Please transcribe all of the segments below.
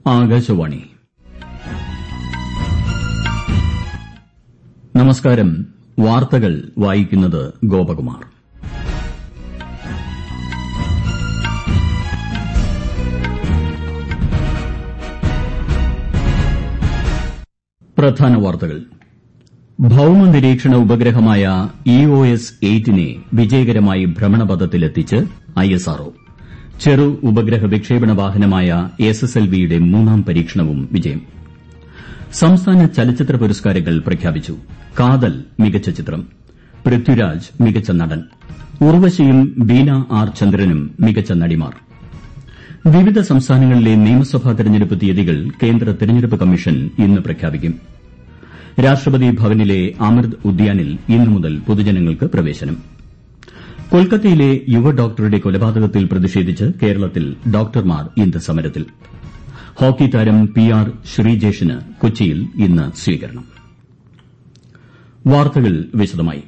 ആകാശവാണി നമസ്കാരം വാർത്തകൾ വായിക്കുന്നത് ഗോപകുമാർ പ്രധാന വാർത്തകൾ ഭൌമ നിരീക്ഷണ ഉപഗ്രഹമായ ഇ ഒ എസ് നെ വിജയകരമായി ഭ്രമണപഥത്തിലെത്തിച്ച് ഐഎസ്ആർഒ ചെറു ഉപഗ്രഹ വിക്ഷേപണ വാഹനമായ എസ് എസ് എൽ വിയുടെ മൂന്നാം പരീക്ഷണവും വിജയം സംസ്ഥാന ചലച്ചിത്ര പുരസ്കാരങ്ങൾ പ്രഖ്യാപിച്ചു കാതൽ മികച്ച ചിത്രം പൃഥ്വിരാജ് മികച്ച നടൻ ഉർവശിയും ബീന ആർ ചന്ദ്രനും മികച്ച നടിമാർ വിവിധ സംസ്ഥാനങ്ങളിലെ നിയമസഭാ തെരഞ്ഞെടുപ്പ് തീയതികൾ കേന്ദ്ര തെരഞ്ഞെടുപ്പ് കമ്മീഷൻ ഇന്ന് പ്രഖ്യാപിക്കും രാഷ്ട്രപതി ഭവനിലെ അമൃത് ഉദ്യാനിൽ ഇന്നു മുതൽ പൊതുജനങ്ങൾക്ക് പ്രവേശനം കൊൽക്കത്തയിലെ യുവ ഡോക്ടറുടെ കൊലപാതകത്തിൽ പ്രതിഷേധിച്ച് കേരളത്തിൽ ഡോക്ടർമാർ ഇന്ന് സമരത്തിൽ ഹോക്കി താരം പി ആർ ശ്രീജേഷിന് കൊച്ചിയിൽ ഇന്ന് സ്വീകരണം വാർത്തകൾ വിശദമായി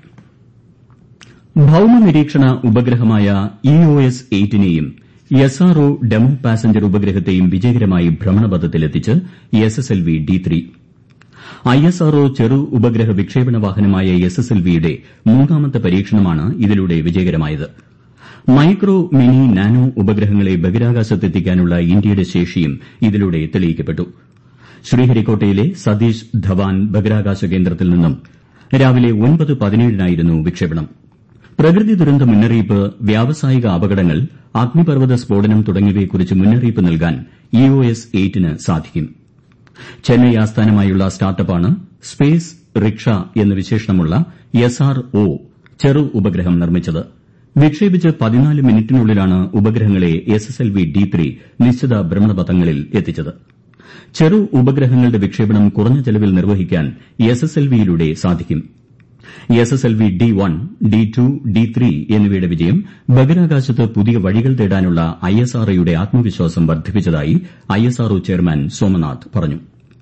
ഭൌമ നിരീക്ഷണ ഉപഗ്രഹമായ ഇ ഒ എസ് നെയും S R O demo passenger ഉപഗ്രഹത്തെയും വിജയകരമായി ഭ്രമണപഥത്തിലെത്തിച്ച് S S L V D three I S R O ചെറു ഉപഗ്രഹ വിക്ഷേപണ വാഹനമായ എസ് എസ് എൽ വിയുടെ മൂന്നാമത്തെ പരീക്ഷണമാണ് ഇതിലൂടെ വിജയകരമായത് മൈക്രോ മിനി നാനോ ഉപഗ്രഹങ്ങളെ ബഹിരാകാശത്തെത്തിക്കാനുള്ള ഇന്ത്യയുടെ ശേഷിയും ഇതിലൂടെ തെളിയിക്കപ്പെട്ടു ശ്രീഹരിക്കോട്ടയിലെ സതീഷ് ധവാൻ ബഹിരാകാശ കേന്ദ്രത്തിൽ നിന്നും രാവിലെ ഒൻപത് പതിനേഴിനായിരുന്നു വിക്ഷേപണം പ്രകൃതി ദുരന്ത മുന്നറിയിപ്പ് വ്യാവസായിക അപകടങ്ങൾ അഗ്നിപർവ്വത സ്ഫോടനം തുടങ്ങിയവയെക്കുറിച്ച് മുന്നറിയിപ്പ് നൽകാൻ ഇ ഒ എസ് ന് സാധിക്കും ചെന്നൈ ആസ്ഥാനമായുള്ള സ്റ്റാർട്ടപ്പാണ് സ്പേസ് റിക്ഷ എന്ന് വിശേഷണമുള്ള എസ് ആർ ഒ ചെറു ഉപഗ്രഹം നിർമ്മിച്ചത് വിക്ഷേപിച്ച് പതിനാല് മിനിറ്റിനുള്ളിലാണ് ഉപഗ്രഹങ്ങളെ S S L V D three നിശ്ചിത ഭ്രമണപഥങ്ങളിൽ എത്തിച്ചത് ചെറു ഉപഗ്രഹങ്ങളുടെ വിക്ഷേപണം കുറഞ്ഞ ചെലവിൽ നിർവഹിക്കാൻ എസ് എസ് എൽ വിയിലൂടെ സാധിക്കും S S L V D one D two D three എന്നിവയുടെ വിജയം ബഹിരാകാശത്ത് പുതിയ വഴികൾ തേടാനുള്ള ഐ എസ് ആർ ഒയുടെ ആത്മവിശ്വാസം വർദ്ധിപ്പിച്ചതായി I S R O chairman Somanath പറഞ്ഞു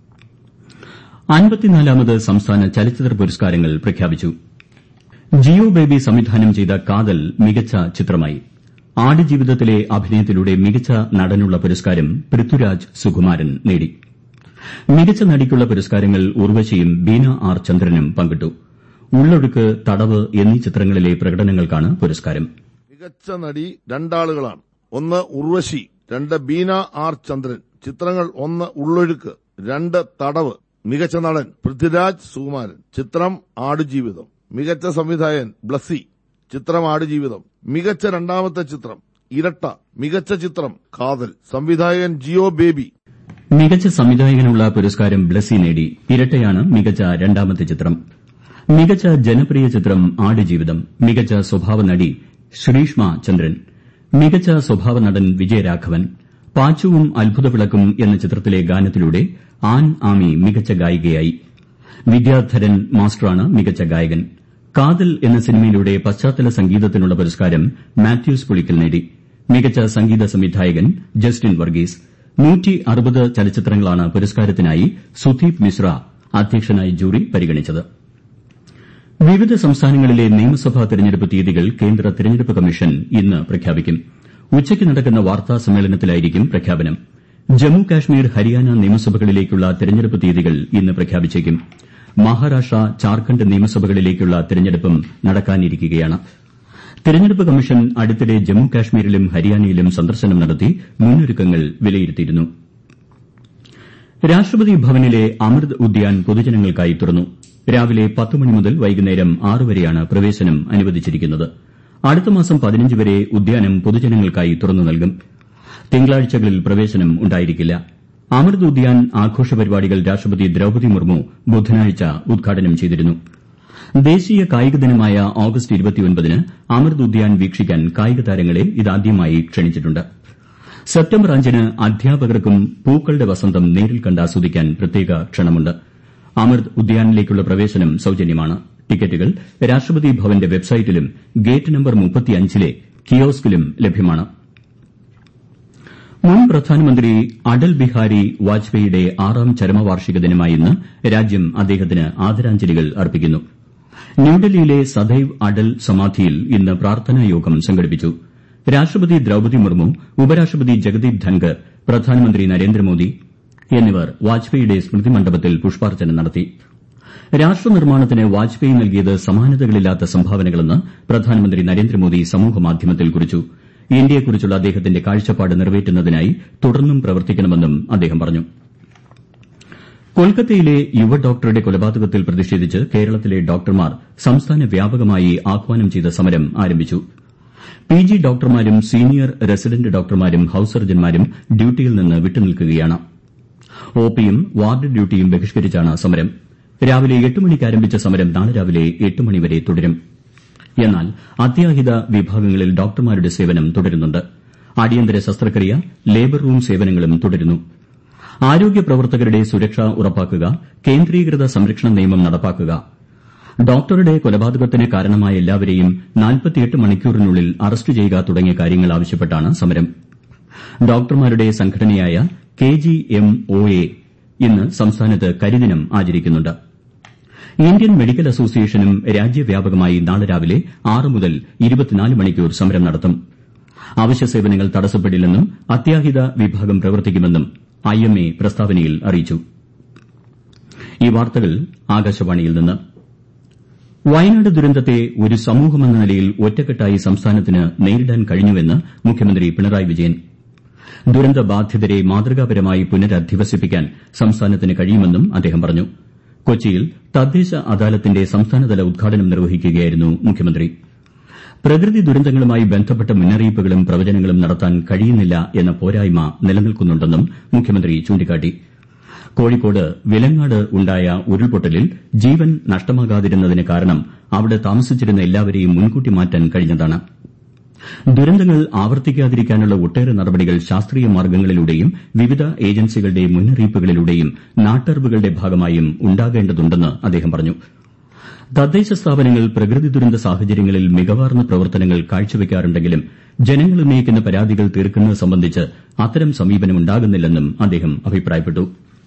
അൻപത്തിനാലാമത് സംസ്ഥാന ചലച്ചിത്ര പുരസ്കാരങ്ങൾ പ്രഖ്യാപിച്ചു ജിയോ ബേബി സംവിധാനം ചെയ്ത കാതൽ മികച്ച ചിത്രമായി ആടുജീവിതത്തിലെ അഭിനയത്തിലൂടെ മികച്ച നടനുള്ള പുരസ്കാരം പൃഥ്വിരാജ് സുകുമാരൻ നേടി മികച്ച നടിക്കുള്ള പുരസ്കാരങ്ങൾ ഉർവശിയും ബീന ആർ ചന്ദ്രനും പങ്കിട്ടു ഉള്ളൊഴുക്ക് തടവ് എന്നീ ചിത്രങ്ങളിലെ പ്രകടനങ്ങൾക്കാണ് പുരസ്കാരം മികച്ച നടി രണ്ടാളുകളാണ് ഒന്ന് ഉർവശി രണ്ട് ബീന ആർ ചന്ദ്രൻ ചിത്രങ്ങൾ ഒന്ന് ഉള്ളൊഴുക്ക് രണ്ട് തടവ് മികച്ച നടൻ പൃഥ്വിരാജ് സുകുമാരൻ ചിത്രം ആടുജീവിതം മികച്ച സംവിധായകൻ ബ്ലസ്സി ചിത്രം ആടുജീവിതം മികച്ച രണ്ടാമത്തെ ചിത്രം ഇരട്ട മികച്ച ചിത്രം കാതൽ സംവിധായകൻ ജിയോ ബേബി മികച്ച സംവിധായകനുള്ള പുരസ്കാരം ബ്ലസ്സി നേടി ഇരട്ടയാണ് മികച്ച രണ്ടാമത്തെ ചിത്രം മികച്ച ജനപ്രിയ ചിത്രം ആടുജീവിതം മികച്ച സ്വഭാവ നടി ശ്രീഷ്മ ചന്ദ്രൻ മികച്ച സ്വഭാവ നടൻ വിജയരാഘവൻ പാച്ചുവും അത്ഭുതവിളക്കും എന്ന ചിത്രത്തിലെ ഗാനത്തിലൂടെ ആൻ ആമി മികച്ച ഗായികയായി വിദ്യാധരൻ മാസ്റ്ററാണ് മികച്ച ഗായകൻ കാതൽ എന്ന സിനിമയിലൂടെ പശ്ചാത്തല സംഗീതത്തിനുള്ള പുരസ്കാരം മാത്യൂസ് പുളിക്കൽ നേടി മികച്ച സംഗീത സംവിധായകൻ ജസ്റ്റിൻ വർഗീസ് ചലച്ചിത്രങ്ങളാണ് പുരസ്കാരത്തിനായി സുദീപ് മിശ്ര അധ്യക്ഷനായ ജൂറി പരിഗണിച്ചത് വിവിധ സംസ്ഥാനങ്ങളിലെ നിയമസഭാ തെരഞ്ഞെടുപ്പ് തീയതികൾ കേന്ദ്ര തെരഞ്ഞെടുപ്പ് കമ്മീഷൻ ഇന്ന് പ്രഖ്യാപിക്കും ഉച്ചയ്ക്ക് നടക്കുന്ന വാർത്താ സമ്മേളനത്തിലായിരിക്കും പ്രഖ്യാപനം ജമ്മു കാശ്മീർ ഹരിയാന നിയമസഭകളിലേക്കുള്ള തെരഞ്ഞെടുപ്പ് തീയതികൾ ഇന്ന് പ്രഖ്യാപിച്ചേക്കും മഹാരാഷ്ട്ര ജാർഖണ്ഡ് നിയമസഭകളിലേക്കുള്ള തെരഞ്ഞെടുപ്പും നടക്കാനിരിക്കുകയാണ് തെരഞ്ഞെടുപ്പ് കമ്മീഷൻ അടുത്തിടെ ജമ്മു കാശ്മീരിലും ഹരിയാനയിലും സന്ദർശനം നടത്തി മുന്നൊരുക്കങ്ങൾ വിലയിരുത്തിയിരുന്നു രാഷ്ട്രപതി ഭവനിലെ അമൃത് ഉദ്യാൻ പൊതുജനങ്ങൾക്കായി തുറന്നു രാവിലെ പത്ത് മണി മുതൽ വൈകുന്നേരം ആറ് വരെയാണ് പ്രവേശനം അനുവദിച്ചിരിക്കുന്നത് അടുത്ത മാസം പതിനഞ്ച് വരെ ഉദ്യാനം പൊതുജനങ്ങൾക്കായി തുറന്നു നൽകും തിങ്കളാഴ്ചകളിൽ പ്രവേശനം ഉണ്ടായിരിക്കില്ല അമൃത് ഉദ്യാൻ ആഘോഷ പരിപാടികൾ രാഷ്ട്രപതി ദ്രൌപദി മുർമു ബുധനാഴ്ച ഉദ്ഘാടനം ചെയ്തിരുന്നു ദേശീയ കായിക ദിനമായ ഓഗസ്റ്റ് ന് അമൃത് ഉദ്യാൻ വീക്ഷിക്കാൻ കായിക താരങ്ങളെ ഇതാദ്യമായി ക്ഷണിച്ചിട്ടുണ്ട് സെപ്റ്റംബർ അഞ്ചിന് അധ്യാപകർക്കും പൂക്കളുടെ വസന്തം നേരിൽ കണ്ട് ആസ്വദിക്കാൻ പ്രത്യേക ക്ഷണമുണ്ട് അമൃത് ഉദ്യാനിലേക്കുള്ള പ്രവേശനം സൌജന്യമാണ് ടിക്കറ്റുകൾ രാഷ്ട്രപതി ഭവന്റെ വെബ്സൈറ്റിലും ഗേറ്റ് നമ്പർ ലെ കിയോസ്കിലും ലഭ്യമാണ് മുൻ പ്രധാനമന്ത്രി അടൽ ബിഹാരി വാജ്പേയിയുടെ ആറാം ചരമവാർഷിക ദിനമായ ഇന്ന് രാജ്യം അദ്ദേഹത്തിന് ആദരാഞ്ജലികൾ അർപ്പിക്കുന്നു ന്യൂഡൽഹിയിലെ സദൈവ് അടൽ സമാധിയിൽ ഇന്ന് പ്രാർത്ഥനാ യോഗം സംഘടിപ്പിച്ചു രാഷ്ട്രപതി ദ്രൌപദി മുർമു ഉപരാഷ്ട്രപതി ജഗദീപ് ധൻകർ പ്രധാനമന്ത്രി നരേന്ദ്രമോദി എന്നിവർ വാജ്പേയിയുടെ സ്മൃതി മണ്ഡപത്തിൽ പുഷ്പാർച്ചന നടത്തി രാഷ്ട്രനിർമ്മാണത്തിന് വാജ്പേയി നൽകിയത് സമാനതകളില്ലാത്ത സംഭാവനകളെന്ന് പ്രധാനമന്ത്രി നരേന്ദ്രമോദി സമൂഹമാധ്യമത്തിൽ കുറിച്ചു ഇന്ത്യയെക്കുറിച്ചുള്ള അദ്ദേഹത്തിന്റെ കാഴ്ചപ്പാട് നിറവേറ്റുന്നതിനായി തുടർന്നും പ്രവർത്തിക്കണമെന്നും അദ്ദേഹം പറഞ്ഞു കൊൽക്കത്തയിലെ യുവ ഡോക്ടറുടെ കൊലപാതകത്തിൽ പ്രതിഷേധിച്ച് കേരളത്തിലെ ഡോക്ടർമാർ സംസ്ഥാന വ്യാപകമായി ആഹ്വാനം ചെയ്ത സമരം ആരംഭിച്ചു പി ജി ഡോക്ടർമാരും സീനിയർ റെസിഡന്റ് ഡോക്ടർമാരും ഹൌസ് സർജൻമാരും ഡ്യൂട്ടിയിൽ നിന്ന് വിട്ടുനിൽക്കുകയാണ് ഒപിയും വാർഡ് ഡ്യൂട്ടിയും ബഹിഷ്കരിച്ചാണ് സമരം രാവിലെ എട്ട് മണിക്ക് ആരംഭിച്ച സമരം നാളെ രാവിലെ എട്ട് മണിവരെ തുടരും എന്നാൽ അത്യാഹിത വിഭാഗങ്ങളിൽ ഡോക്ടർമാരുടെ സേവനം തുടരുന്നുണ്ട് അടിയന്തര ശസ്ത്രക്രിയ ലേബർ റൂം സേവനങ്ങളും തുടരുന്നു ആരോഗ്യ പ്രവർത്തകരുടെ സുരക്ഷ ഉറപ്പാക്കുക കേന്ദ്രീകൃത സംരക്ഷണ നിയമം നടപ്പാക്കുക ഡോക്ടറുടെ കൊലപാതകത്തിന് കാരണമായ എല്ലാവരെയും മണിക്കൂറിനുള്ളിൽ അറസ്റ്റ് ചെയ്യുക തുടങ്ങിയ കാര്യങ്ങൾ ആവശ്യപ്പെട്ടാണ് സമരം ഡോക്ടർമാരുടെ സംഘടനയായ K G M O A ഇന്ന് സംസ്ഥാനത്ത് കരിദിനം ആചരിക്കുന്നുണ്ട് ഇന്ത്യൻ മെഡിക്കൽ അസോസിയേഷനും രാജ്യവ്യാപകമായി നാളെ രാവിലെ ആറ് മുതൽ മണിക്കൂർ സമരം നടത്തും അവശ്യ സേവനങ്ങൾ തടസ്സപ്പെടില്ലെന്നും അത്യാഹിത വിഭാഗം പ്രവർത്തിക്കുമെന്നും ഐ എം എ പ്രസ്താവനയിൽ അറിയിച്ചു ഈ വാർത്തകൾ ആകാശവാണിയിൽ നിന്ന് വയനാട് ദുരന്തത്തെ ഒരു സമൂഹമെന്ന നിലയിൽ ഒറ്റക്കെട്ടായി സംസ്ഥാനത്തിന് നേരിടാൻ കഴിഞ്ഞുവെന്ന് മുഖ്യമന്ത്രി പിണറായി വിജയൻ ദുരന്തബാധിതരെ മാതൃകാപരമായി പുനരധിവസിപ്പിക്കാൻ സംസ്ഥാനത്തിന് കഴിയുമെന്നും അദ്ദേഹം പറഞ്ഞു കൊച്ചിയിൽ തദ്ദേശ അദാലത്തിന്റെ സംസ്ഥാനതല ഉദ്ഘാടനം നിർവഹിക്കുകയായിരുന്നു മുഖ്യമന്ത്രി പ്രകൃതി ദുരന്തങ്ങളുമായി ബന്ധപ്പെട്ട മുന്നറിയിപ്പുകളും പ്രവചനങ്ങളും നടത്താൻ കഴിയുന്നില്ല എന്ന പോരായ്മ നിലനിൽക്കുന്നുണ്ടെന്നും മുഖ്യമന്ത്രി ചൂണ്ടിക്കാട്ടി കോഴിക്കോട് വിലങ്ങാട് ഉണ്ടായ ഉരുൾപൊട്ടലിൽ ജീവൻ നഷ്ടമാകാതിരുന്നതിന് കാരണം അവിടെ താമസിച്ചിരുന്ന എല്ലാവരെയും മുൻകൂട്ടി മാറ്റാൻ കഴിഞ്ഞതാണ് ദുരന്തങ്ങൾ ആവർത്തിക്കാതിരിക്കാനുള്ള ഒട്ടേറെ നടപടികൾ ശാസ്ത്രീയ മാർഗ്ഗങ്ങളിലൂടെയും വിവിധ ഏജൻസികളുടെ മുന്നറിയിപ്പുകളിലൂടെയും നാട്ടറിവുകളുടെ ഭാഗമായും ഉണ്ടാകേണ്ടതുണ്ടെന്ന് അദ്ദേഹം പറഞ്ഞു തദ്ദേശ സ്ഥാപനങ്ങൾ പ്രകൃതി ദുരന്ത സാഹചര്യങ്ങളിൽ മികവാർന്ന പ്രവർത്തനങ്ങൾ കാഴ്ചവെക്കാറുണ്ടെങ്കിലും ജനങ്ങൾ ഉന്നയിക്കുന്ന പരാതികൾ തീർക്കുന്നത് സംബന്ധിച്ച് അത്തരം സമീപനമുണ്ടാകുന്നില്ലെന്നും അദ്ദേഹം അഭിപ്രായപ്പെട്ടു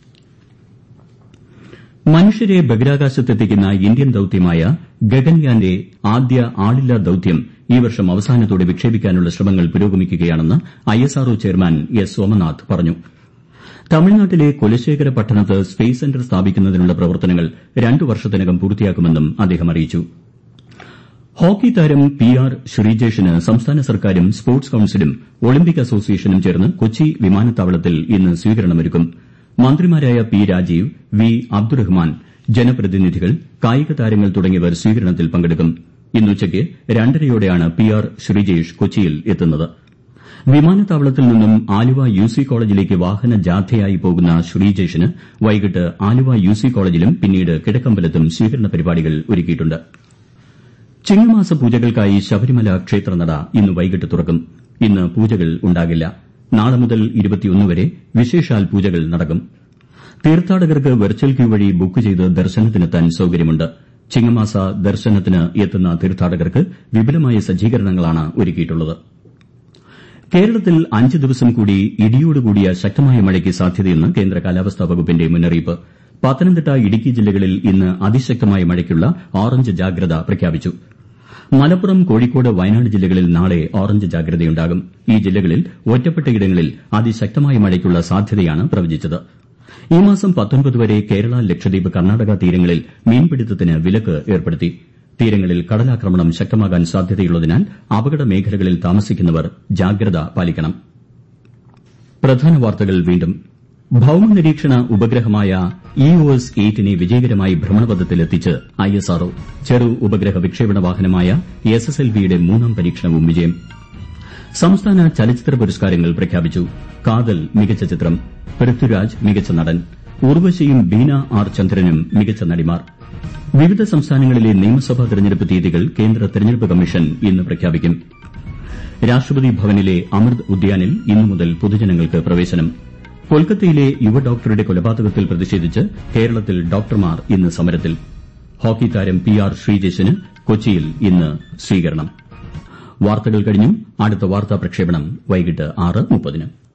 മനുഷ്യരെ ബഹിരാകാശത്തെത്തിക്കുന്ന ഇന്ത്യൻ ദൌത്യമായ ഗഗൻയാന്റെ ആദ്യ ആളില്ലാ ദൌത്യം ഈ വർഷം അവസാനത്തോടെ വിക്ഷേപിക്കാനുള്ള ശ്രമങ്ങൾ പുരോഗമിക്കുകയാണെന്ന് ഐഎസ്ആർഒ ചെയർമാൻ എസ് സോമനാഥ് പറഞ്ഞു തമിഴ്നാട്ടിലെ കുലശേഖര പട്ടണത്ത് സ്പേസ് സെന്റർ സ്ഥാപിക്കുന്നതിനുള്ള പ്രവർത്തനങ്ങൾ രണ്ടു വർഷത്തിനകം പൂർത്തിയാക്കുമെന്നും അദ്ദേഹം അറിയിച്ചു ഹോക്കി താരം പി ആർ ശ്രീജേഷിന് സംസ്ഥാന സർക്കാരും സ്പോർട്സ് കൌൺസിലും ഒളിമ്പിക് അസോസിയേഷനും ചേർന്ന് കൊച്ചി വിമാനത്താവളത്തിൽ ഇന്ന് സ്വീകരണമൊരുക്കും മന്ത്രിമാരായ പി രാജീവ് വി അബ്ദുറഹ്മാൻ ജനപ്രതിനിധികൾ കായിക താരങ്ങൾ തുടങ്ങിയവർ സ്വീകരണത്തിൽ പങ്കെടുക്കും ഇന്ന് ഉച്ചയ്ക്ക് രണ്ടരയോടെയാണ് പി ആർ ശ്രീജേഷ് കൊച്ചിയിൽ എത്തുന്നത് വിമാനത്താവളത്തിൽ നിന്നും ആലുവ യു സി കോളേജിലേക്ക് വാഹന ജാഥയായി പോകുന്ന ശ്രീജേഷിന് വൈകിട്ട് ആലുവ യു സി കോളേജിലും പിന്നീട് കിഴക്കമ്പലത്തും സ്വീകരണ പരിപാടികൾ ഒരുക്കിയിട്ടുണ്ട് ചിങ്ങമാസ പൂജകൾക്കായി ശബരിമല ക്ഷേത്രനട ഇന്ന് വൈകിട്ട് തുറക്കും ഇന്ന് പൂജകൾ ഉണ്ടാകില്ല നാളെ മുതൽ വരെ വിശേഷാൽ പൂജകൾ നടക്കും തീർത്ഥാടകർക്ക് വെർച്വൽ ക്യൂ വഴി ബുക്ക് ചെയ്ത് ദർശനത്തിനെത്താൻ സൌകര്യമുണ്ട് ചിങ്ങമാസ ദർശനത്തിന് എത്തുന്ന തീർത്ഥാടകർക്ക് വിപുലമായ സജ്ജീകരണങ്ങളാണ് ഒരുക്കിയിട്ടുള്ളത് കേരളത്തിൽ അഞ്ച് ദിവസം കൂടി ഇടിയോടുകൂടിയ ശക്തമായ മഴയ്ക്ക് സാധ്യതയെന്ന് കേന്ദ്ര കാലാവസ്ഥാ വകുപ്പിന്റെ മുന്നറിയിപ്പ് പത്തനംതിട്ട ഇടുക്കി ജില്ലകളിൽ ഇന്ന് അതിശക്തമായ മഴയ്ക്കുള്ള ഓറഞ്ച് ജാഗ്രത പ്രഖ്യാപിച്ചു മലപ്പുറം കോഴിക്കോട് വയനാട് ജില്ലകളിൽ നാളെ ഓറഞ്ച് ജാഗ്രതയുണ്ടാകും ഈ ജില്ലകളിൽ ഒറ്റപ്പെട്ടയിടങ്ങളിൽ അതിശക്തമായ മഴയ്ക്കുള്ള സാധ്യതയാണ് പ്രവചിച്ചത് ഈ മാസം വരെ കേരള ലക്ഷദ്വീപ് കർണാടക തീരങ്ങളിൽ മീൻപിടുത്തത്തിന് വിലക്ക് ഏർപ്പെടുത്തി തീരങ്ങളിൽ കടലാക്രമണം ശക്തമാകാൻ സാധ്യതയുള്ളതിനാൽ അപകട മേഖലകളിൽ താമസിക്കുന്നവർ ജാഗ്രത പാലിക്കണം പ്രധാന വാർത്തകൾ വീണ്ടും ഭൌമനിരീക്ഷണ ഉപഗ്രഹമായ ഇ ഒ എസ് എയ്റ്റിനെ വിജയകരമായി ഭ്രമണപഥത്തിലെത്തിച്ച് ഐ എസ് ആർ ഒ ചെറു ഉപഗ്രഹ വിക്ഷേപണ വാഹനമായ എസ് എസ് എൽ വിയുടെ മൂന്നാം പരീക്ഷണവും വിജയം സംസ്ഥാന ചലച്ചിത്ര പുരസ്കാരങ്ങൾ പ്രഖ്യാപിച്ചു കാതൽ മികച്ച ചിത്രം പൃഥ്വിരാജ് മികച്ച നടൻ ഉർവശിയും ബീന ആർ ചന്ദ്രനും മികച്ച നടിമാർ വിവിധ സംസ്ഥാനങ്ങളിലെ നിയമസഭാ തെരഞ്ഞെടുപ്പ് തീയതികൾ കേന്ദ്ര തെരഞ്ഞെടുപ്പ് കമ്മീഷൻ ഇന്ന് പ്രഖ്യാപിക്കും രാഷ്ട്രപതി ഭവനിലെ അമൃത് ഉദ്യാനിൽ ഇന്നു മുതൽ പൊതുജനങ്ങൾക്ക് പ്രവേശനം കൊൽക്കത്തയിലെ യുവ ഡോക്ടറുടെ കൊലപാതകത്തിൽ പ്രതിഷേധിച്ച് കേരളത്തിൽ ഡോക്ടർമാർ ഇന്ന് സമരത്തിൽ ഹോക്കി താരം പി ആർ ശ്രീജേഷിന് കൊച്ചിയിൽ ഇന്ന് സ്വീകരണം വാർത്തകൾ കഴിഞ്ഞു അടുത്ത വാർത്താ പ്രക്ഷേപണം വൈകിട്ട് ആറ് മുപ്പതിന്